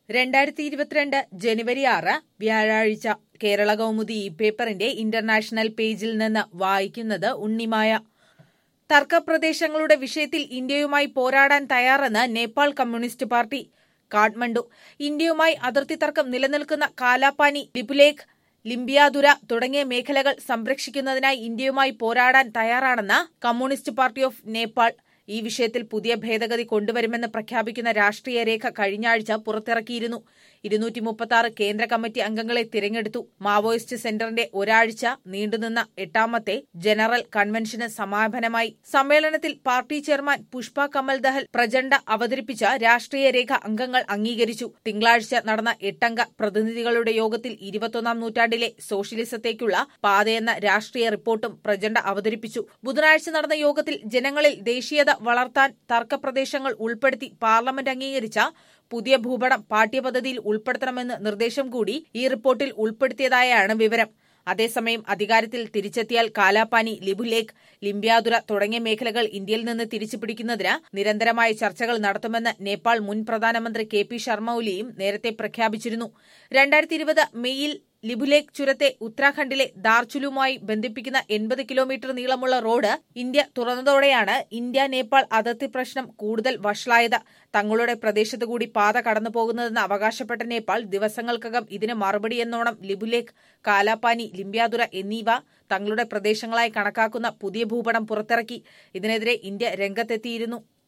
രണ്ടായിരത്തി ഇരുപത്തിരണ്ട് ജനുവരി ആറ് വ്യാഴാഴ്ച കേരള കൗമുദി ഈ പേപ്പറിന്റെ ഇന്റർനാഷണൽ പേജിൽ നിന്ന് വായിക്കുന്നത് ഉണ്ണിമായ തർക്കപ്രദേശങ്ങളുടെ വിഷയത്തിൽ ഇന്ത്യയുമായി പോരാടാൻ തയ്യാറെന്ന് നേപ്പാൾ കമ്മ്യൂണിസ്റ്റ് പാർട്ടി കാഠ്മണ്ഡു ഇന്ത്യയുമായി അതിർത്തി തർക്കം നിലനിൽക്കുന്ന കാലാപാനി ലിപുലേഖ് ലിംബിയാതുര തുടങ്ങിയ മേഖലകൾ സംരക്ഷിക്കുന്നതിനായി ഇന്ത്യയുമായി പോരാടാൻ തയ്യാറാണെന്ന് കമ്മ്യൂണിസ്റ്റ് പാർട്ടി ഓഫ് നേപ്പാൾ ഈ വിഷയത്തിൽ പുതിയ ഭേദഗതി കൊണ്ടുവരുമെന്ന് പ്രഖ്യാപിക്കുന്ന രാഷ്ട്രീയ രേഖ കഴിഞ്ഞ ആഴ്ച പുറത്തിറക്കിയിരുന്നു ഇരുന്നൂറ്റി മുപ്പത്തി ആറ് കേന്ദ്ര കമ്മിറ്റി അംഗങ്ങളെ തിരഞ്ഞെടുത്തു മാവോയിസ്റ്റ് സെന്ററിന്റെ ഒരാഴ്ച നീണ്ടുനിന്ന എട്ടാമത്തെ ജനറൽ കൺവെൻഷന് സമാപനമായി സമ്മേളനത്തിൽ പാർട്ടി ചെയർമാൻ പുഷ്പ കമൽ ദഹൽ പ്രചണ്ഡ അവതരിപ്പിച്ച രാഷ്ട്രീയ രേഖ അംഗങ്ങൾ അംഗീകരിച്ചു തിങ്കളാഴ്ച നടന്ന എട്ടംഗ പ്രതിനിധികളുടെ യോഗത്തിൽ ഇരുപത്തൊന്നാം നൂറ്റാണ്ടിലെ സോഷ്യലിസത്തേക്കുള്ള പാതയെന്ന രാഷ്ട്രീയ റിപ്പോർട്ടും പ്രചണ്ഡ അവതരിപ്പിച്ചു ബുധനാഴ്ച നടന്ന യോഗത്തിൽ ജനങ്ങളിൽ ദേശീയത വളർത്താൻ തർക്കപ്രദേശങ്ങൾ ഉൾപ്പെടുത്തി പാർലമെന്റ് അംഗീകരിച്ച പുതിയ ഭൂപടം പാഠ്യപദ്ധതിയിൽ ഉൾപ്പെടുത്തണമെന്ന് നിർദ്ദേശം കൂടി ഈ റിപ്പോർട്ടിൽ ഉൾപ്പെടുത്തിയതായാണ് വിവരം അതേസമയം അധികാരത്തിൽ തിരിച്ചെത്തിയാൽ കാലാപാനി ലിബുലേഖ് ലിംബ്യാതുര തുടങ്ങിയ മേഖലകൾ ഇന്ത്യയിൽ നിന്ന് തിരിച്ചുപിടിക്കുന്നതിന് നിരന്തരമായ ചർച്ചകൾ നടത്തുമെന്ന് നേപ്പാൾ മുൻ പ്രധാനമന്ത്രി കെ പി ശർമ്മ ഒലിയും നേരത്തെ പ്രഖ്യാപിച്ചിരുന്നു രണ്ടായിരത്തി ഇരുപത് മെയ്യിൽ ലിബുലേഖ് ചുരത്തെ ഉത്തരാഖണ്ഡിലെ ദാർചുലുമായി ബന്ധിപ്പിക്കുന്ന എൺപത് കിലോമീറ്റർ നീളമുള്ള റോഡ് ഇന്ത്യ തുറന്നതോടെയാണ് ഇന്ത്യ നേപ്പാൾ അതിർത്തി പ്രശ്നം കൂടുതൽ വഷളായത് തങ്ങളുടെ പ്രദേശത്തു കൂടി പാത കടന്നു പോകുന്നതെന്ന് അവകാശപ്പെട്ട നേപ്പാൾ ദിവസങ്ങൾക്കകം ഇതിന് മറുപടിയെന്നോണം ലിബുലേഖ് കാലാപാനി ലിംബ്യാതുര എന്നിവ തങ്ങളുടെ പ്രദേശങ്ങളായി കണക്കാക്കുന്ന പുതിയ ഭൂപടം പുറത്തിറക്കി ഇതിനെതിരെ ഇന്ത്യ രംഗത്തെത്തിയിരുന്നു